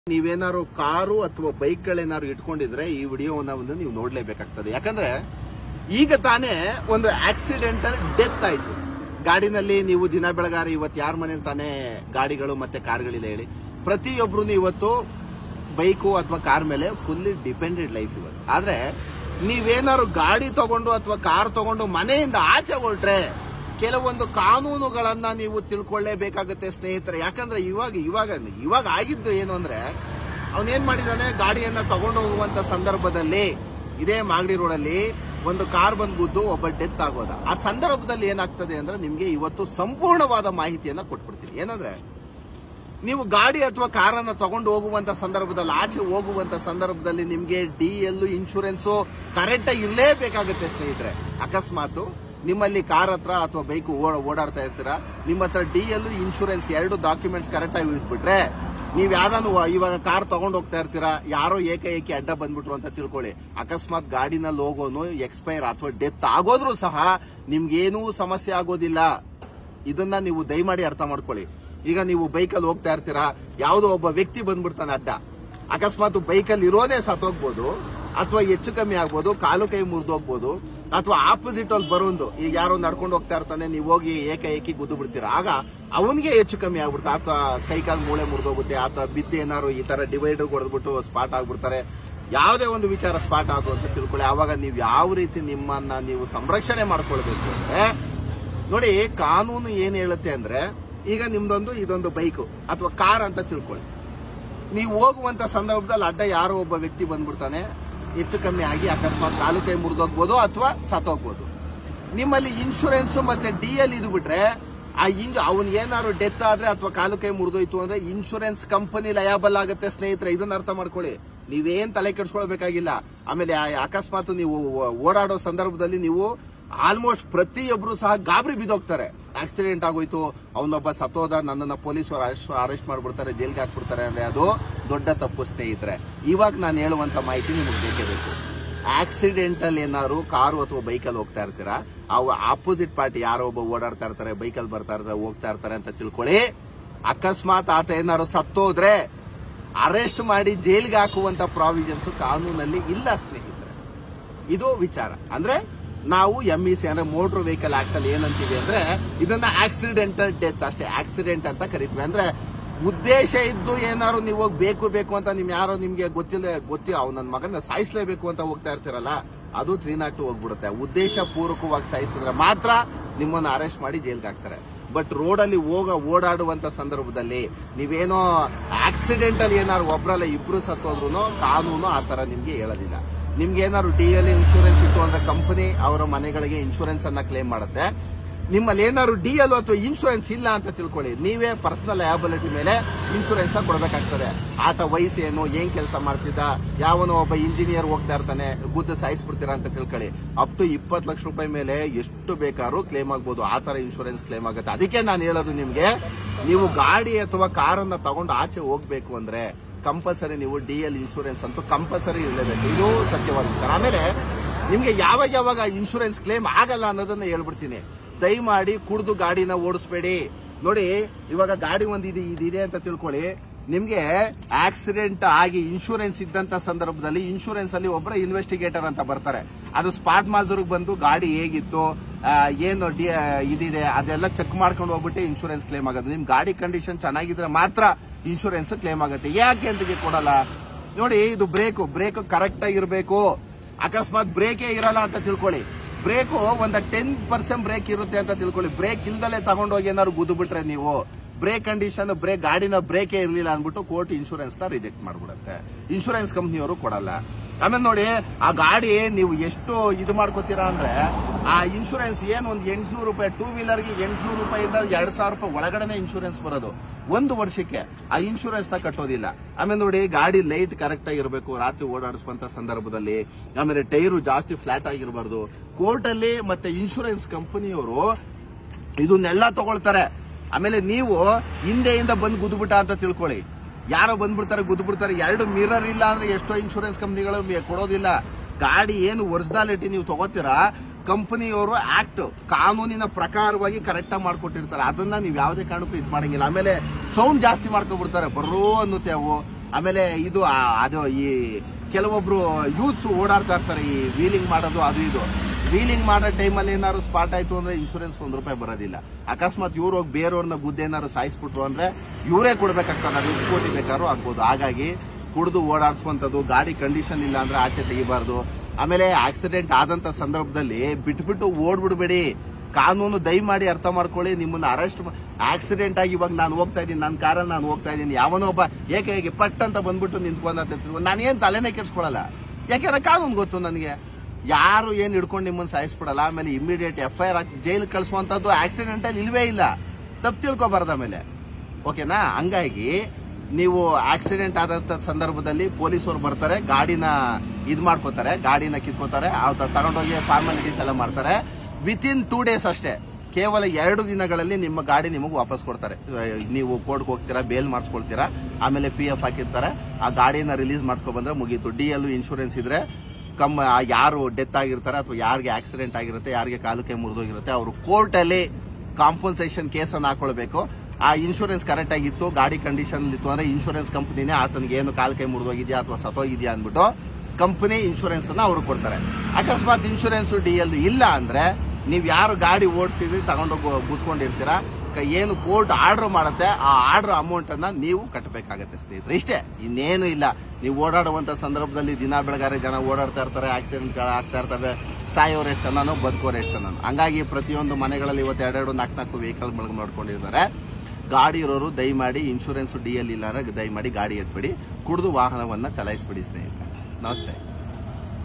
ನೀವೇನಾದ್ರು ಕಾರು ಅಥವಾ ಬೈಕ್ ಗಳೇನಾದ್ರು ಇಟ್ಕೊಂಡಿದ್ರೆ ಈ ವಿಡಿಯೋವನ್ನ ಒಂದು ನೀವು ನೋಡ್ಲೇಬೇಕಾಗ್ತದೆ ಯಾಕಂದ್ರೆ ಈಗ ತಾನೇ ಒಂದು ಆಕ್ಸಿಡೆಂಟಲ್ ಡೆತ್ ಆಯ್ತು ಗಾಡಿನಲ್ಲಿ ನೀವು ದಿನ ಬೆಳಗಾರಿ ಇವತ್ತು ಯಾರ ಮನೇಲಿ ತಾನೇ ಗಾಡಿಗಳು ಮತ್ತೆ ಕಾರ್ಗಳಿಲ್ಲ ಹೇಳಿ ಪ್ರತಿಯೊಬ್ರು ಇವತ್ತು ಬೈಕು ಅಥವಾ ಕಾರ್ ಮೇಲೆ ಫುಲ್ಲಿ ಡಿಪೆಂಡೆಡ್ ಲೈಫ್ ಇವತ್ತು ಆದ್ರೆ ನೀವೇನಾದ್ರು ಗಾಡಿ ತಗೊಂಡು ಅಥವಾ ಕಾರ್ ತಗೊಂಡು ಮನೆಯಿಂದ ಆಚೆ ಹೊರಟ್ರೆ ಕೆಲವೊಂದು ಕಾನೂನುಗಳನ್ನ ನೀವು ತಿಳ್ಕೊಳ್ಳೇಬೇಕಾಗುತ್ತೆ ಸ್ನೇಹಿತರೆ ಯಾಕಂದ್ರೆ ಇವಾಗ ಇವಾಗ ಇವಾಗ ಆಗಿದ್ದು ಏನು ಅಂದ್ರೆ ಅವನೇನ್ ಮಾಡಿದಾನೆ ಗಾಡಿಯನ್ನ ತಗೊಂಡು ಹೋಗುವಂತ ಸಂದರ್ಭದಲ್ಲಿ ಇದೇ ಮಾಗಡಿ ರೋಡಲ್ಲಿ ಒಂದು ಕಾರ್ ಬಂದ್ಬಿದ್ದು ಒಬ್ಬ ಡೆತ್ ಆಗೋದ ಆ ಸಂದರ್ಭದಲ್ಲಿ ಏನಾಗ್ತದೆ ಅಂದ್ರೆ ನಿಮ್ಗೆ ಇವತ್ತು ಸಂಪೂರ್ಣವಾದ ಮಾಹಿತಿಯನ್ನ ಕೊಟ್ಬಿಡ್ತೀನಿ ಏನಂದ್ರೆ ನೀವು ಗಾಡಿ ಅಥವಾ ಕಾರನ್ನ ತಗೊಂಡು ಹೋಗುವಂತ ಸಂದರ್ಭದಲ್ಲಿ ಆಚೆ ಹೋಗುವಂತ ಸಂದರ್ಭದಲ್ಲಿ ನಿಮ್ಗೆ ಡಿ ಎಲ್ ಇನ್ಶೂರೆನ್ಸ್ ಕರೆಕ್ಟ್ ಆಗಿ ಇರಲೇಬೇಕಾಗುತ್ತೆ ಸ್ನೇಹಿತರೆ ಅಕಸ್ಮಾತ್ ನಿಮ್ಮಲ್ಲಿ ಕಾರ್ ಹತ್ರ ಅಥವಾ ಬೈಕ್ ಓಡಾಡ್ತಾ ಇರ್ತೀರಾ ನಿಮ್ಮ ಹತ್ರ ಡಿ ಎಲ್ ಇನ್ಶೂರೆನ್ಸ್ ಎರಡು ಡಾಕ್ಯುಮೆಂಟ್ಸ್ ಕರೆಕ್ಟ್ ಆಗಿ ಇಟ್ಬಿಟ್ರೆ ನೀವ್ ಯಾವ್ದಾನು ಇವಾಗ ಕಾರ್ ತಗೊಂಡ್ ಹೋಗ್ತಾ ಇರ್ತೀರಾ ಯಾರೋ ಏಕಾಏಕಿ ಅಡ್ಡ ಬಂದ್ಬಿಟ್ರು ಅಂತ ತಿಳ್ಕೊಳ್ಳಿ ಅಕಸ್ಮಾತ್ ಗಾಡಿನಲ್ಲಿ ಹೋಗೋನು ಎಕ್ಸ್ಪೈರ್ ಅಥವಾ ಡೆತ್ ಆಗೋದ್ರೂ ಸಹ ನಿಮ್ಗೇನೂ ಸಮಸ್ಯೆ ಆಗೋದಿಲ್ಲ ಇದನ್ನ ನೀವು ದಯಮಾಡಿ ಅರ್ಥ ಮಾಡ್ಕೊಳ್ಳಿ ಈಗ ನೀವು ಬೈಕಲ್ಲಿ ಹೋಗ್ತಾ ಇರ್ತೀರಾ ಯಾವುದೋ ಒಬ್ಬ ವ್ಯಕ್ತಿ ಬಂದ್ಬಿಡ್ತಾನೆ ಅಡ್ಡ ಅಕಸ್ಮಾತ್ ಬೈಕಲ್ಲಿ ಇರೋದೇ ಸತ್ತೋಗ್ಬೋದು ಅಥವಾ ಹೆಚ್ಚು ಕಮ್ಮಿ ಆಗ್ಬೋದು ಕಾಲು ಕೈ ಮುರಿದೋಗ್ಬೋದು ಅಥವಾ ಆಪೋಸಿಟ್ ಅಲ್ಲಿ ಬರೋದು ಈಗ ಯಾರೋ ನಡ್ಕೊಂಡು ಹೋಗ್ತಾ ಇರ್ತಾನೆ ನೀವು ಹೋಗಿ ಏಕಾಏಕಿ ಗುದ್ದು ಬಿಡ್ತೀರಾ ಆಗ ಅವನಿಗೆ ಹೆಚ್ಚು ಕಮ್ಮಿ ಆಗ್ಬಿಡುತ್ತೆ ಅಥವಾ ಕೈ ಕಾಲು ಮೂಳೆ ಮುರಿದೋಗುತ್ತೆ ಅಥವಾ ಬಿದ್ದು ಏನಾದ್ರು ಈ ತರ ಡಿವೈಡರ್ ಹೊಡೆದ್ಬಿಟ್ಟು ಸ್ಪಾಟ್ ಆಗ್ಬಿಡ್ತಾರೆ ಯಾವುದೇ ಒಂದು ವಿಚಾರ ಸ್ಪಾಟ್ ಆಗು ಅಂತ ತಿಳ್ಕೊಳ್ಳಿ ಅವಾಗ ನೀವು ಯಾವ ರೀತಿ ನಿಮ್ಮನ್ನ ನೀವು ಸಂರಕ್ಷಣೆ ಮಾಡ್ಕೊಳ್ಬೇಕು ಅಂದ್ರೆ ನೋಡಿ ಕಾನೂನು ಏನ್ ಹೇಳುತ್ತೆ ಅಂದ್ರೆ ಈಗ ನಿಮ್ದೊಂದು ಇದೊಂದು ಬೈಕ್ ಅಥವಾ ಕಾರ್ ಅಂತ ತಿಳ್ಕೊಳ್ಳಿ ನೀವು ಹೋಗುವಂತ ಸಂದರ್ಭದಲ್ಲಿ ಅಡ್ಡ ಯಾರೋ ಒಬ್ಬ ವ್ಯಕ್ತಿ ಬಂದ್ಬಿಡ್ತಾನೆ ಹೆಚ್ಚು ಕಮ್ಮಿ ಆಗಿ ಅಕಸ್ಮಾತ್ ಕಾಲು ಕೈ ಮುರಿದೋಗ್ಬೋದು ಅಥವಾ ಸತ್ತೋಗ್ಬೋದು ನಿಮ್ಮಲ್ಲಿ ಇನ್ಶೂರೆನ್ಸ್ ಮತ್ತೆ ಡಿ ಎಲ್ ಇದು ಬಿಟ್ರೆ ಆ ಇಂಜ್ ಅವನ್ ಏನಾದ್ರು ಡೆತ್ ಆದ್ರೆ ಅಥವಾ ಕಾಲು ಕೈ ಮುರಿದೋಯ್ತು ಅಂದ್ರೆ ಇನ್ಶೂರೆನ್ಸ್ ಕಂಪನಿ ಲಯಾಬಲ್ ಆಗುತ್ತೆ ಸ್ನೇಹಿತರೆ ಇದನ್ನ ಅರ್ಥ ಮಾಡ್ಕೊಳ್ಳಿ ನೀವೇನ್ ತಲೆ ಕೆಡ್ಸ್ಕೊಳ್ಬೇಕಾಗಿಲ್ಲ ಆಮೇಲೆ ಆ- ಅಕಸ್ಮಾತ್ ನೀವು ಓಡಾಡೋ ಸಂದರ್ಭದಲ್ಲಿ ನೀವು ಆಲ್ಮೋಸ್ಟ್ ಪ್ರತಿಯೊಬ್ರು ಸಹ ಗಾಬರಿ ಬಿದ್ದೋಗ್ತಾರೆ ಆಕ್ಸಿಡೆಂಟ್ ಆಗೋಯ್ತು ಅವನೊಬ್ಬ ಸತ್ತೋದ ನನ್ನನ್ನ ಪೊಲೀಸರು ಅರೆಸ್ಟ್ ಮಾಡ್ಬಿಡ್ತಾರೆ ಜೈಲ್ಗೆ ಹಾಕ್ಬಿಡ್ತಾರೆ ಅಂದ್ರೆ ಅದು ದೊಡ್ಡ ತಪ್ಪು ಸ್ನೇಹಿತರೆ ಇವಾಗ ನಾನು ಹೇಳುವಂತ ಮಾಹಿತಿ ನಿಮಗೆ ಬೇಕೇ ಬೇಕು ಆಕ್ಸಿಡೆಂಟ್ ಅಲ್ಲಿ ಏನಾದ್ರು ಕಾರು ಅಥವಾ ಬೈಕಲ್ಲಿ ಹೋಗ್ತಾ ಇರ್ತೀರಾ ಅವು ಆಪೋಸಿಟ್ ಪಾರ್ಟಿ ಯಾರೋ ಒಬ್ಬ ಓಡಾಡ್ತಾ ಇರ್ತಾರೆ ಬೈಕಲ್ಲಿ ಬರ್ತಾ ಇರ್ತಾರೆ ಹೋಗ್ತಾ ಇರ್ತಾರೆ ಅಂತ ತಿಳ್ಕೊಳ್ಳಿ ಅಕಸ್ಮಾತ್ ಆತ ಏನಾದ್ರು ಸತ್ತೋದ್ರೆ ಅರೆಸ್ಟ್ ಮಾಡಿ ಜೈಲ್ಗೆ ಹಾಕುವಂತ ಪ್ರಾವಿಷನ್ಸ್ ಕಾನೂನಲ್ಲಿ ಇಲ್ಲ ಸ್ನೇಹಿತರೆ ಇದು ವಿಚಾರ ಅಂದ್ರೆ ನಾವು ಎಂ ಇ ಸಿ ಅಂದ್ರೆ ಮೋಟರ್ ವೆಹಿಕಲ್ ಆಕ್ಟ್ ಅಲ್ಲಿ ಏನಂತೀವಿ ಅಂದ್ರೆ ಇದನ್ನ ಆಕ್ಸಿಡೆಂಟಲ್ ಡೆತ್ ಅಷ್ಟೇ ಆಕ್ಸಿಡೆಂಟ್ ಅಂತ ಕರಿತೀವಿ ಅಂದ್ರೆ ಉದ್ದೇಶ ಇದ್ದು ಏನಾದ್ರು ನೀವು ಹೋಗಿ ಬೇಕು ಬೇಕು ಅಂತ ನಿಮ್ ಯಾರೋ ನಿಮ್ಗೆ ಗೊತ್ತಿಲ್ಲ ಗೊತ್ತಿ ಅವ್ ನನ್ನ ಮಗನ ಸಾಯಿಸ್ಲೇಬೇಕು ಅಂತ ಹೋಗ್ತಾ ಇರ್ತೀರಲ್ಲ ಅದು ತ್ರೀ ನಾಟ್ ಟು ಹೋಗ್ಬಿಡುತ್ತೆ ಉದ್ದೇಶ ಪೂರ್ವಕವಾಗಿ ಸಾಯಿಸಿದ್ರೆ ಮಾತ್ರ ನಿಮ್ಮನ್ನ ಅರೆಸ್ಟ್ ಮಾಡಿ ಜೈಲ್ಗೆ ಹಾಕ್ತಾರೆ ಬಟ್ ರೋಡಲ್ಲಿ ಹೋಗ ಓಡಾಡುವಂತ ಸಂದರ್ಭದಲ್ಲಿ ನೀವೇನೋ ಆಕ್ಸಿಡೆಂಟ್ ಅಲ್ಲಿ ಏನಾದ್ರು ಒಬ್ರಲ್ಲ ಇಬ್ರು ಸತ್ತೋದ್ರು ಕಾನೂನು ಆ ತರ ನಿಮ್ಗೆ ಹೇಳೋದಿಲ್ಲ ನಿಮ್ಗೆ ಏನಾದ್ರು ಡಿ ಎಲ್ ಇನ್ಶೂರೆನ್ಸ್ ಇತ್ತು ಅಂದ್ರೆ ಕಂಪನಿ ಅವರ ಮನೆಗಳಿಗೆ ಇನ್ಶೂರೆನ್ಸ್ ಅನ್ನ ಕ್ಲೇಮ್ ಮಾಡುತ್ತೆ ನಿಮ್ಮಲ್ಲಿ ಏನಾದ್ರು ಡಿ ಎಲ್ ಅಥವಾ ಇನ್ಶೂರೆನ್ಸ್ ಇಲ್ಲ ಅಂತ ತಿಳ್ಕೊಳ್ಳಿ ನೀವೇ ಪರ್ಸನಲ್ ಲಯಬಿಲಿಟಿ ಮೇಲೆ ಇನ್ಶೂರೆನ್ಸ್ ನ ಕೊಡಬೇಕಾಗ್ತದೆ ಆತ ವಯಸ್ಸೇನು ಏನ್ ಕೆಲಸ ಮಾಡ್ತಿದ್ದ ಯಾವನೋ ಒಬ್ಬ ಇಂಜಿನಿಯರ್ ಹೋಗ್ತಾ ಇರ್ತಾನೆ ಗುದ್ದು ಸಾಯಿಸ್ಬಿಡ್ತೀರಾ ಅಂತ ತಿಳ್ಕೊಳ್ಳಿ ಅಪ್ ಟು ಇಪ್ಪತ್ತು ಲಕ್ಷ ರೂಪಾಯಿ ಮೇಲೆ ಎಷ್ಟು ಬೇಕಾದ್ರೂ ಕ್ಲೇಮ್ ಆಗ್ಬೋದು ಆ ತರ ಇನ್ಶೂರೆನ್ಸ್ ಕ್ಲೇಮ್ ಆಗುತ್ತೆ ಅದಕ್ಕೆ ನಾನು ಹೇಳೋದು ನಿಮ್ಗೆ ನೀವು ಗಾಡಿ ಅಥವಾ ಕಾರನ್ನ ತಗೊಂಡು ಆಚೆ ಹೋಗ್ಬೇಕು ಅಂದ್ರೆ ಕಂಪಲ್ಸರಿ ನೀವು ಡಿ ಎಲ್ ಇನ್ಶೂರೆನ್ಸ್ ಅಂತೂ ಕಂಪಲ್ಸರಿ ಇರಲೇಬೇಕು ಇದು ಸತ್ಯವಾದ ವಿಚಾರ ಆಮೇಲೆ ನಿಮ್ಗೆ ಯಾವಾಗ ಯಾವಾಗ ಇನ್ಶೂರೆನ್ಸ್ ಕ್ಲೇಮ್ ಆಗಲ್ಲ ಅನ್ನೋದನ್ನ ಹೇಳ್ಬಿಡ್ತೀನಿ ದಯಮಾಡಿ ಕುಡ್ದು ಗಾಡಿನ ಓಡಿಸ್ಬೇಡಿ ನೋಡಿ ಇವಾಗ ಗಾಡಿ ಒಂದು ಇದು ಇದಿದೆ ಅಂತ ತಿಳ್ಕೊಳ್ಳಿ ನಿಮ್ಗೆ ಆಕ್ಸಿಡೆಂಟ್ ಆಗಿ ಇನ್ಶೂರೆನ್ಸ್ ಇದ್ದಂತ ಸಂದರ್ಭದಲ್ಲಿ ಇನ್ಶೂರೆನ್ಸ್ ಅಲ್ಲಿ ಒಬ್ಬರ ಇನ್ವೆಸ್ಟಿಗೇಟರ್ ಅಂತ ಬರ್ತಾರೆ ಅದು ಸ್ಪಾಟ್ ಮಾಜೂರ್ಗ್ ಬಂದು ಗಾಡಿ ಹೇಗಿತ್ತು ಆ, ಏನು ಡಿ ಇದಿದೆ ಅದೆಲ್ಲ ಚೆಕ್ ಮಾಡ್ಕೊಂಡು ಹೋಗ್ಬಿಟ್ಟು ಇನ್ಶೂರೆನ್ಸ್ ಕ್ಲೇಮ್ ಆಗೋದು ನಿಮ್ ಗಾಡಿ ಕಂಡೀಷನ್ ಚೆನ್ನಾಗಿದ್ರೆ ಮಾತ್ರ ಇನ್ಶೂರೆನ್ಸ್ ಕ್ಲೇಮ್ ಆಗುತ್ತೆ ಯಾಕೆ ಅಂತ ಕೊಡಲ್ಲ ನೋಡಿ ಇದು ಬ್ರೇಕ್ ಬ್ರೇಕ್ ಕರೆಕ್ಟ್ ಆಗಿರ್ಬೇಕು ಅಕಸ್ಮಾತ್ ಬ್ರೇಕೇ ಇರಲ್ಲ ಅಂತ ತಿಳ್ಕೊಳ್ಳಿ ಬ್ರೇಕು ಒಂದ್ ಟೆನ್ ಪರ್ಸೆಂಟ್ ಬ್ರೇಕ್ ಇರುತ್ತೆ ಅಂತ ತಿಳ್ಕೊಳ್ಳಿ ಬ್ರೇಕ್ ಇಲ್ದಲೆ ತಗೊಂಡೋಗಿ ಏನಾದ್ರು ಗುದ್ದು ಬಿಟ್ರೆ ನೀವು ಬ್ರೇಕ್ ಕಂಡೀಷನ್ ಬ್ರೇಕ್ ಗಾಡಿನ ಬ್ರೇಕೇ ಇರಲಿಲ್ಲ ಅಂದ್ಬಿಟ್ಟು ಕೋರ್ಟ್ ಇನ್ಶೂರೆನ್ಸ್ ನ ರಿಜೆಕ್ಟ್ ಮಾಡ್ಬಿಡುತ್ತೆ ಇನ್ಶೂರೆನ್ಸ್ ಕಂಪ್ನಿಯವರು ಕೊಡಲ್ಲ ಆಮೇಲೆ ನೋಡಿ ಆ ಗಾಡಿ ನೀವು ಎಷ್ಟು ಇದು ಮಾಡ್ಕೋತೀರಾ ಅಂದ್ರೆ ಆ ಇನ್ಶೂರೆನ್ಸ್ ಏನು ಒಂದು ಎಂಟ್ನೂರು ರೂಪಾಯಿ ಟೂ ವೀಲರ್ಗೆ ಎಂಟ್ನೂರು ರೂಪಾಯಿಂದ ಎರಡ್ ಸಾವಿರ ರೂಪಾಯಿ ಒಳಗಡೆನೆ ಇನ್ಶೂರೆನ್ಸ್ ಬರೋದು ಒಂದು ವರ್ಷಕ್ಕೆ ಆ ಇನ್ಶೂರೆನ್ಸ್ ನ ಕಟ್ಟೋದಿಲ್ಲ ಆಮೇಲೆ ನೋಡಿ ಗಾಡಿ ಲೈಟ್ ಕರೆಕ್ಟ್ ಆಗಿರ್ಬೇಕು ರಾತ್ರಿ ಓಡಾಡಿಸುವಂತ ಸಂದರ್ಭದಲ್ಲಿ ಆಮೇಲೆ ಟೈರು ಜಾಸ್ತಿ ಫ್ಲಾಟ್ ಆಗಿರಬಾರ್ದು ಕೋರ್ಟ್ ಅಲ್ಲಿ ಮತ್ತೆ ಇನ್ಶೂರೆನ್ಸ್ ಕಂಪನಿಯವರು ಇದನ್ನೆಲ್ಲ ತಗೊಳ್ತಾರೆ ಆಮೇಲೆ ನೀವು ಹಿಂದೆಯಿಂದ ಬಂದು ಗುದ್ಬಿಟ್ಟ ಅಂತ ತಿಳ್ಕೊಳ್ಳಿ ಯಾರೋ ಬಂದ್ಬಿಡ್ತಾರೆ ಗುದ್ಬಿಡ್ತಾರೆ ಎರಡು ಮಿರರ್ ಇಲ್ಲ ಅಂದ್ರೆ ಎಷ್ಟೋ ಇನ್ಶೂರೆನ್ಸ್ ಕಂಪ್ನಿಗಳು ಕೊಡೋದಿಲ್ಲ ಗಾಡಿ ಏನು ಒರಿಜಿನಾಲಿಟಿ ನೀವು ತಗೋತೀರಾ ಕಂಪನಿಯವರು ಆಕ್ಟ್ ಕಾನೂನಿನ ಪ್ರಕಾರವಾಗಿ ಕರೆಕ್ಟ್ ಆಗಿ ಮಾಡ್ಕೊಟ್ಟಿರ್ತಾರೆ ಅದನ್ನ ನೀವು ಯಾವುದೇ ಕಾರಣಕ್ಕೂ ಇದು ಮಾಡಂಗಿಲ್ಲ ಆಮೇಲೆ ಸೌಂಡ್ ಜಾಸ್ತಿ ಮಾಡ್ಕೊಬಿಡ್ತಾರೆ ಬರ್ರೋ ಅನ್ನುತ್ತೆ ಅವು ಆಮೇಲೆ ಇದು ಆ- ಅದು ಈ ಕೆಲವೊಬ್ರು ಯೂತ್ಸ್ ಓಡಾಡ್ತಾ ಇರ್ತಾರೆ ಈ ವೀಲಿಂಗ್ ಮಾಡೋದು ಅದು ಇದು ವೀಲಿಂಗ್ ಮಾಡೋ ಟೈಮಲ್ಲಿ ಏನಾದ್ರು ಸ್ಪಾಟ್ ಆಯ್ತು ಅಂದ್ರೆ ಇನ್ಶೂರೆನ್ಸ್ ಒಂದ್ ರೂಪಾಯಿ ಬರೋದಿಲ್ಲ ಅಕಸ್ಮಾತ್ ಇವ್ರು ಹೋಗಿ ಬೇರೆಯವ್ರನ್ನ ಗುದ್ದೆ ಏನಾದ್ರು ಸಾಯಿಸ್ಬಿಟ್ರು ಅಂದ್ರೆ ಇವರೇ ಕೊಡ್ಬೇಕಾಗ್ತದೆ ಅದು ಎಷ್ಟು ಕೋಟಿ ಬೇಕಾದ್ರೂ ಆಗ್ಬೋದು ಹಾಗಾಗಿ ಕುಡಿದು ಓಡಾಡ್ಸ್ಕೊಂಥದ್ದು ಗಾಡಿ ಕಂಡೀಷನ್ ಇಲ್ಲ ಅಂದ್ರೆ ಆಚೆ ತೆಗಿಬಾರ್ದು ಆಮೇಲೆ ಆಕ್ಸಿಡೆಂಟ್ ಆದಂತ ಸಂದರ್ಭದಲ್ಲಿ ಬಿಟ್ಬಿಟ್ಟು ಓಡ್ಬಿಡ್ಬೇಡಿ ಕಾನೂನು ದಯಮಾಡಿ ಅರ್ಥ ಮಾಡ್ಕೊಳ್ಳಿ ನಿಮ್ಮನ್ನ ಅರೆಸ್ಟ್ ಆಕ್ಸಿಡೆಂಟ್ ಆಗಿ ಇವಾಗ ನಾನು ಹೋಗ್ತಾ ಇದ್ದೀನಿ ನನ್ನ ಕಾರಲ್ಲಿ ನಾನು ಹೋಗ್ತಾ ಇದ್ದೀನಿ ಯಾವನೋ ಒಬ್ಬ ಏಕೆ ಹೇಗೆ ಪಟ್ ಅಂತ ಬಂದ್ಬಿಟ್ಟು ನಿಂತ್ಕೊಂಡ ನಾನು ಏನ್ ತಲೆನೇ ಕೆಡ್ಸ್ಕೊಳಲ್ಲ ಯಾಕೆಂದ್ರೆ ಕಾನೂನು ಗೊತ್ತು ನನಗೆ ಯಾರು ಏನ್ ಹಿಡ್ಕೊಂಡು ನಿಮ್ಮನ್ನ ಸಾಯಿಸ್ಬಿಡಲ್ಲ ಆಮೇಲೆ ಇಮಿಡಿಯೇಟ್ ಎಫ್ ಐ ಆರ್ ಹಾಕಿ ಜೈಲ್ ಕಳಿಸುವಂತದ್ದು ಆಕ್ಸಿಡೆಂಟ್ ಅಲ್ಲಿ ಇಲ್ವೇ ಇಲ್ಲ ತಪ್ಪು ತಿಳ್ಕೊಬಾರ್ದು ಆಮೇಲೆ ಓಕೆನಾ ಹಂಗಾಗಿ ನೀವು ಆಕ್ಸಿಡೆಂಟ್ ಆದಂತ ಸಂದರ್ಭದಲ್ಲಿ ಪೊಲೀಸರು ಬರ್ತಾರೆ ಗಾಡಿನ ಇದ್ ಮಾಡ್ಕೋತಾರೆ ಗಾಡಿನ ಕಿತ್ಕೋತಾರೆ ಅವ್ರ ತಗೊಂಡೋಗಿ ಫಾರ್ಮಾಲಿಟೀಸ್ ಎಲ್ಲ ಮಾಡ್ತಾರೆ ವಿತ್ ಇನ್ ಟೂ ಡೇಸ್ ಅಷ್ಟೇ ಕೇವಲ ಎರಡು ದಿನಗಳಲ್ಲಿ ನಿಮ್ಮ ಗಾಡಿ ನಿಮಗೆ ವಾಪಸ್ ಕೊಡ್ತಾರೆ ಅಹ್, ನೀವು ಕೋರ್ಟ್ಗೆ ಹೋಗ್ತೀರಾ ಬೇಲ್ ಮಾಡಿಸ್ಕೊಳ್ತೀರಾ ಆಮೇಲೆ ಪಿ ಎಫ್ ಹಾಕಿರ್ತಾರೆ ಆ ಗಾಡಿನ ರಿಲೀಸ್ ಮಾಡ್ಕೊ ಬಂದ್ರೆ ಮುಗೀತು ಡಿ ಎಲ್ ಇನ್ಶೂರೆನ್ಸ್ ಇದ್ರೆ ಕಮ್ ಆ ಯಾರು ಡೆತ್ ಆಗಿರ್ತಾರೆ ಅಥವಾ ಯಾರಿಗೆ ಆಕ್ಸಿಡೆಂಟ್ ಆಗಿರುತ್ತೆ ಯಾರಿಗೆ ಕಾಲು ಕೈ ಮುರಿದೋಗಿರುತ್ತೆ ಅವರು ಕೋರ್ಟ್ ಅಲ್ಲಿ ಕಾಂಪನ್ಸೇಷನ್ ಕೇಸನ್ನು ಹಾಕೊಳ್ಬೇಕು ಆ ಇನ್ಶೂರೆನ್ಸ್ ಕರೆಕ್ಟ್ ಆಗಿತ್ತು ಗಾಡಿ ಕಂಡೀಷನ್ ಇತ್ತು ಅಂದ್ರೆ ಇನ್ಶೂರೆನ್ಸ್ ಕಂಪನಿನೇ ಆತನಿಗೆ ಏನು ಕಾಲು ಕೈ ಮುರಿದೋಗಿದ್ಯಾ ಅಥವಾ ಸತ್ತೋಗಿದ್ಯಾ ಅಂದ್ಬಿಟ್ಟು ಕಂಪನಿ ಇನ್ಶೂರೆನ್ಸ್ ಅನ್ನ ಅವ್ರು ಕೊಡ್ತಾರೆ ಅಕಸ್ಮಾತ್ ಇನ್ಶೂರೆನ್ಸ್ ಡಿ ಎಲ್ ಇಲ್ಲ ಅಂದ್ರೆ ನೀವು ಯಾರು ಗಾಡಿ ಓಡಿಸಿದ್ರಿ ತಗೊಂಡೋಗಿ ಕೂತ್ಕೊಂಡಿರ್ತೀರಾ ಕ- ಏನು ಕೋರ್ಟ್ ಆರ್ಡರ್ ಮಾಡುತ್ತೆ ಆ ಆರ್ಡರ್ ಅಮೌಂಟ್ ಅನ್ನ ನೀವು ಕಟ್ಟಬೇಕಾಗತ್ತೆ ಸ್ನೇಹಿತರೆ ಇಷ್ಟೇ ಇನ್ನೇನು ಇಲ್ಲ ನೀವು ಓಡಾಡುವಂತ ಸಂದರ್ಭದಲ್ಲಿ ದಿನ ಬೆಳಗಾರೆ ಜನ ಓಡಾಡ್ತಾ ಇರ್ತಾರೆ ಆಕ್ಸಿಡೆಂಟ್ ಆಗ್ತಾ ಇರ್ತವೆ ಸಾಯೋರು ಎಷ್ಟು ಜನನೋ ಬದುಕೋರು ಎಷ್ಟು ಜನನೋ ಹಂಗಾಗಿ ಪ್ರತಿಯೊಂದು ಮನೆಗಳಲ್ಲಿ ಇವತ್ತು ಎರಡೆರಡು ನಾಲ್ಕು ನಾಲ್ಕು ವೆಹಿಕಲ್ ಮಾಡ್ಕೊಂಡಿದ್ದಾರೆ ಗಾಡಿ ಇರೋರು ದಯಮಾಡಿ ಇನ್ಶೂರೆನ್ಸ್ ಡಿ ಎಲ್ ಇಲ್ಲ ಅಂದ್ರೆ ದಯಮಾಡಿ ಗಾಡಿ ಎತ್ಬಿಡಿ ಕುಡಿದು ವಾಹನವನ್ನ ಚಲಾಯಿಸ್ಬಿಡಿ ಸ್ನೇಹಿತರೆ ನಮಸ್ತೆ